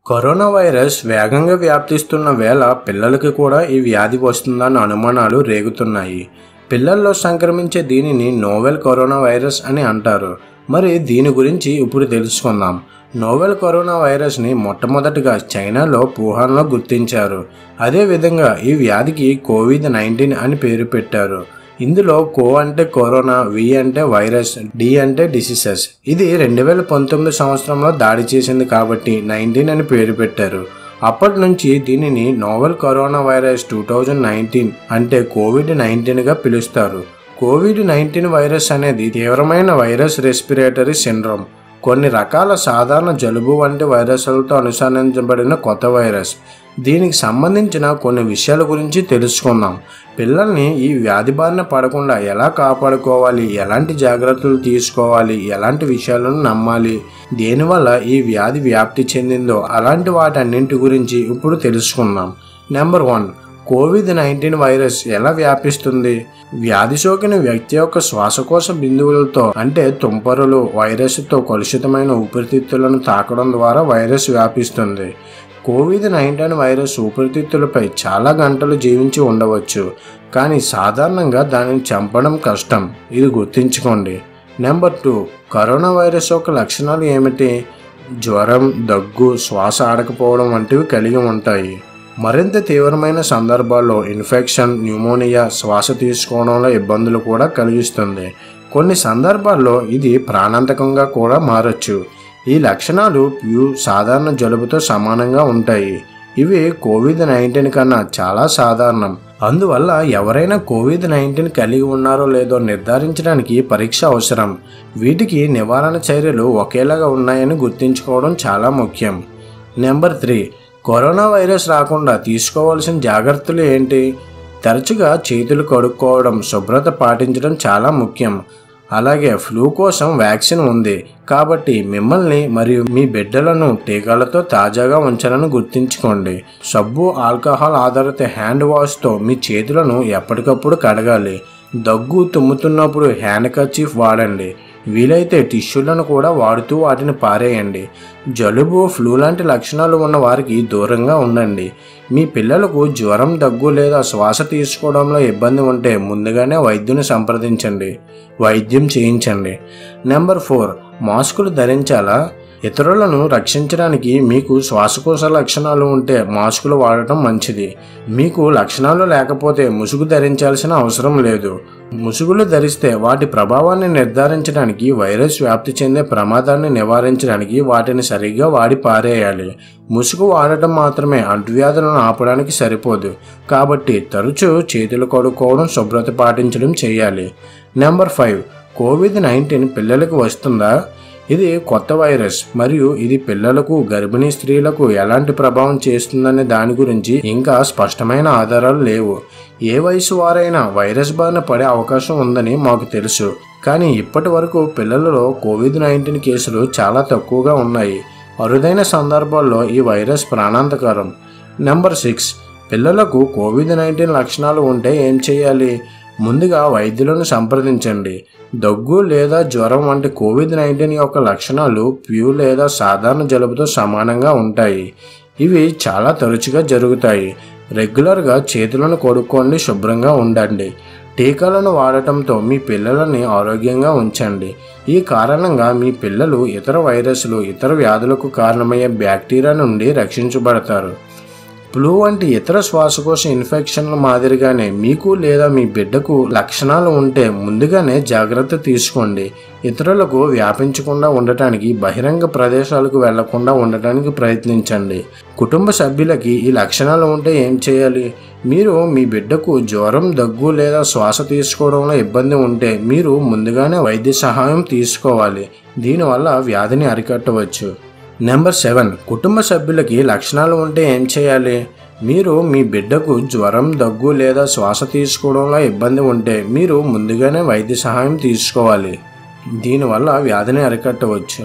corona virus వేగంగా వ్యాప్తిస్తున్న వేళ పిల్లలకి కూడా ఈ వ్యాధి వస్తుందన్న అనుమానాలు రేగుతున్నాయి పిల్లల్లో సంక్రమించే దీనిని నోవెల్ కరోనా వైరస్ అని అంటారు మరి దీని గురించి ఇప్పుడు తెలుసుకుందాం నోవెల్ కరోనా వైరస్ని మొట్టమొదటిగా చైనాలో వుహాన్లో గుర్తించారు అదేవిధంగా ఈ వ్యాధికి కోవిడ్ నైన్టీన్ అని పేరు పెట్టారు ఇందులో కో అంటే కరోనా వి అంటే వైరస్ డి అంటే డిసీజెస్ ఇది రెండు వేల పంతొమ్మిది సంవత్సరంలో దాడి చేసింది కాబట్టి నైన్టీన్ అని పేరు పెట్టారు అప్పటి నుంచి దీనిని novel corona virus two thousand nineteen అంటే కోవిడ్ నైన్టీన్గా పిలుస్తారు కోవిడ్ నైన్టీన్ వైరస్ అనేది తీవ్రమైన వైరస్ రెస్పిరేటరీ సిండ్రోమ్ కొన్ని రకాల సాధారణ జలుబు వంటి వైరస్లతో అనుసంధానించబడిన కొత్త వైరస్ దీనికి సంబంధించిన కొన్ని విషయాల గురించి తెలుసుకుందాం పిల్లల్ని ఈ వ్యాధి బారిన పడకుండా ఎలా కాపాడుకోవాలి ఎలాంటి జాగ్రత్తలు తీసుకోవాలి ఎలాంటి విషయాలను నమ్మాలి దేనివల్ల ఈ వ్యాధి వ్యాప్తి చెందిందో అలాంటి వాటన్నింటి గురించి ఇప్పుడు తెలుసుకుందాం number one covid nineteen virus ఎలా వ్యాపిస్తుంది వ్యాధి సోకిన వ్యక్తి యొక్క శ్వాసకోశ బిందువులతో అంటే తుంపరులు వైరస్తో కలుషితమైన ఊపిరితిత్తులను తాకడం ద్వారా వైరస్ వ్యాపిస్తుంది కోవిడ్ నైన్టీన్ వైరస్ ఊపిరితిత్తులపై చాలా గంటలు జీవించి ఉండవచ్చు కానీ సాధారణంగా దానిని చంపడం కష్టం ఇది గుర్తుంచుకోండి నెంబర్ టూ కరోనా వైరస్ యొక్క లక్షణాలు ఏమిటి జ్వరం దగ్గు శ్వాస ఆడకపోవడం వంటివి కలిగి ఉంటాయి మరింత తీవ్రమైన సందర్భాల్లో ఇన్ఫెక్షన్ న్యూమోనియా శ్వాస తీసుకోవడంలో ఇబ్బందులు కూడా కలిగిస్తుంది కొన్ని సందర్భాల్లో ఇది ప్రాణాంతకంగా కూడా మారచ్చు ఈ లక్షణాలు ప్యూ సాధారణ జలుబుతో సమానంగా ఉంటాయి ఇవి కోవిడ్ నైన్టీన్ కన్నా చాలా సాధారణం అందువల్ల ఎవరైనా కోవిడ్ నైన్టీన్ కలిగి ఉన్నారో లేదో నిర్ధారించడానికి పరీక్ష అవసరం వీటికి నివారణ చర్యలు ఒకేలాగా ఉన్నాయని గుర్తుంచుకోవడం చాలా ముఖ్యం నెంబర్ త్రీ కరోనా వైరస్ రాకుండా తీసుకోవాల్సిన జాగ్రత్తలు ఏంటి తరచుగా చేతులు కడుక్కోవడం శుభ్రత పాటించడం చాలా ముఖ్యం అలాగే ఫ్లూ కోసం వ్యాక్సిన్ ఉంది కాబట్టి మిమ్మల్ని మరియు మీ బిడ్డలను టీకాలతో తాజాగా ఉంచాలని గుర్తుంచుకోండి సబ్బు ఆల్కహాల్ ఆధారిత హ్యాండ్ వాష్తో మీ చేతులను ఎప్పటికప్పుడు కడగాలి దగ్గు తుమ్ముతున్నప్పుడు హ్యాండ్ కర్చీఫ్ వాడండి వీలైతే టిష్యూలను కూడా వాడుతూ వాటిని పారేయండి జలుబు ఫ్లూ లాంటి లక్షణాలు ఉన్న వారికి దూరంగా ఉండండి మీ పిల్లలకు జ్వరం దగ్గు లేదా శ్వాస తీసుకోవడంలో ఇబ్బంది ఉంటే ముందుగానే వైద్యుని సంప్రదించండి వైద్యం చేయించండి నెంబర్ ఫోర్ మాస్కులు ధరించాలా ఇతరులను రక్షించడానికి మీకు శ్వాసకోశ లక్షణాలు ఉంటే మాస్కులు వాడటం మంచిది మీకు లక్షణాలు లేకపోతే ముసుగు ధరించాల్సిన అవసరం లేదు ముసుగులు ధరిస్తే వాటి ప్రభావాన్ని నిర్ధారించడానికి వైరస్ వ్యాప్తి చెందే ప్రమాదాన్ని నివారించడానికి వాటిని సరిగ్గా వాడి పారేయాలి ముసుగు వాడటం మాత్రమే అంటువ్యాధులను ఆపడానికి సరిపోదు కాబట్టి తరచూ చేతులు కడుక్కోవడం శుభ్రత పాటించడం చేయాలి నెంబర్ ఫైవ్ కోవిడ్ నైన్టీన్ పిల్లలకు వస్తుందా ఇది కొత్త వైరస్ మరియు ఇది పిల్లలకు గర్భిణీ స్త్రీలకు ఎలాంటి ప్రభావం చేస్తుందనే దాని గురించి ఇంకా స్పష్టమైన ఆధారాలు లేవు ఏ వయసు వారైనా వైరస్ బారిన పడే అవకాశం ఉందని మాకు తెలుసు కానీ ఇప్పటి వరకు పిల్లలలో కోవిడ్ నైన్టీన్ కేసులు చాలా తక్కువగా ఉన్నాయి అరుదైన సందర్భాల్లో ఈ వైరస్ ప్రాణాంతకరం నెంబర్ సిక్స్ పిల్లలకు కోవిడ్ నైన్టీన్ లక్షణాలు ఉంటే ఏం చేయాలి ముందుగా వైద్యులను సంప్రదించండి దగ్గు లేదా జ్వరం వంటి కోవిడ్ నైన్టీన్ యొక్క లక్షణాలు ప్యూ లేదా సాధారణ జలుబుతో సమానంగా ఉంటాయి ఇవి చాలా తరచుగా జరుగుతాయి రెగ్యులర్గా చేతులను కొడుక్కోండి శుభ్రంగా ఉండండి టీకాలను వాడటంతో మీ పిల్లలని ఆరోగ్యంగా ఉంచండి ఈ కారణంగా మీ పిల్లలు ఇతర వైరస్లు ఇతర వ్యాధులకు కారణమయ్యే బ్యాక్టీరియా నుండి రక్షించబడతారు ఫ్లూ వంటి ఇతర శ్వాసకోశ ఇన్ఫెక్షన్ల మాదిరిగానే మీకు లేదా మీ బిడ్డకు లక్షణాలు ఉంటే ముందుగానే జాగ్రత్త తీసుకోండి ఇతరులకు వ్యాపించకుండా ఉండటానికి బహిరంగ ప్రదేశాలకు వెళ్లకుండా ఉండటానికి ప్రయత్నించండి కుటుంబ సభ్యులకి ఈ లక్షణాలు ఉంటే ఏం చేయాలి మీరు మీ బిడ్డకు జ్వరం దగ్గు లేదా శ్వాస తీసుకోవడంలో ఇబ్బంది ఉంటే మీరు ముందుగానే వైద్య సహాయం తీసుకోవాలి దీనివల్ల వ్యాధిని అరికట్టవచ్చు నెంబర్ సెవెన్ కుటుంబ సభ్యులకి లక్షణాలు ఉంటే ఏం చేయాలి మీరు మీ బిడ్డకు జ్వరం దగ్గు లేదా శ్వాస తీసుకోవడంలో ఇబ్బంది ఉంటే మీరు ముందుగానే వైద్య సహాయం తీసుకోవాలి దీనివల్ల వ్యాధిని అరికట్టవచ్చు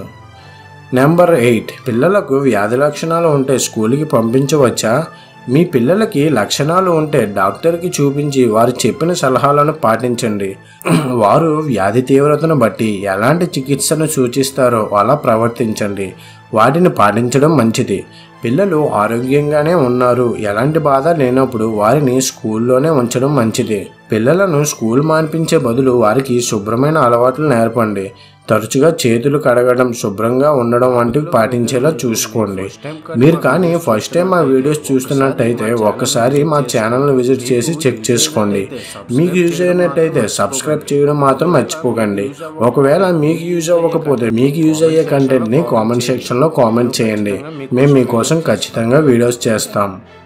నెంబర్ ఎయిట్ పిల్లలకు వ్యాధి లక్షణాలు ఉంటే స్కూల్కి పంపించవచ్చా మీ పిల్లలకి లక్షణాలు ఉంటే డాక్టర్కి చూపించి వారు చెప్పిన సలహాలను పాటించండి వారు వ్యాధి తీవ్రతను బట్టి ఎలాంటి చికిత్సను సూచిస్తారో అలా ప్రవర్తించండి వాటిని పాటించడం మంచిది పిల్లలు ఆరోగ్యంగానే ఉన్నారు ఎలాంటి బాధ లేనప్పుడు వారిని స్కూల్లోనే ఉంచడం మంచిది పిల్లలను స్కూల్ మాన్పించే బదులు వారికి శుభ్రమైన అలవాట్లు నేర్పండి తరచుగా చేతులు కడగడం శుభ్రంగా ఉండడం వంటివి పాటించేలా చూసుకోండి మీరు కానీ ఫస్ట్ టైం మా వీడియోస్ చూస్తున్నట్టయితే ఒక్కసారి మా ఛానల్ని విజిట్ చేసి చెక్ చేసుకోండి మీకు యూజ్ అయినట్టయితే సబ్స్క్రైబ్ చేయడం మాత్రం మర్చిపోకండి ఒకవేళ మీకు యూజ్ అవ్వకపోతే మీకు యూజ్ అయ్యే కంటెంట్ని కామెంట్ సెక్షన్లో కామెంట్ చేయండి మేము మీకోసం ఖచ్చితంగా వీడియోస్ చేస్తాం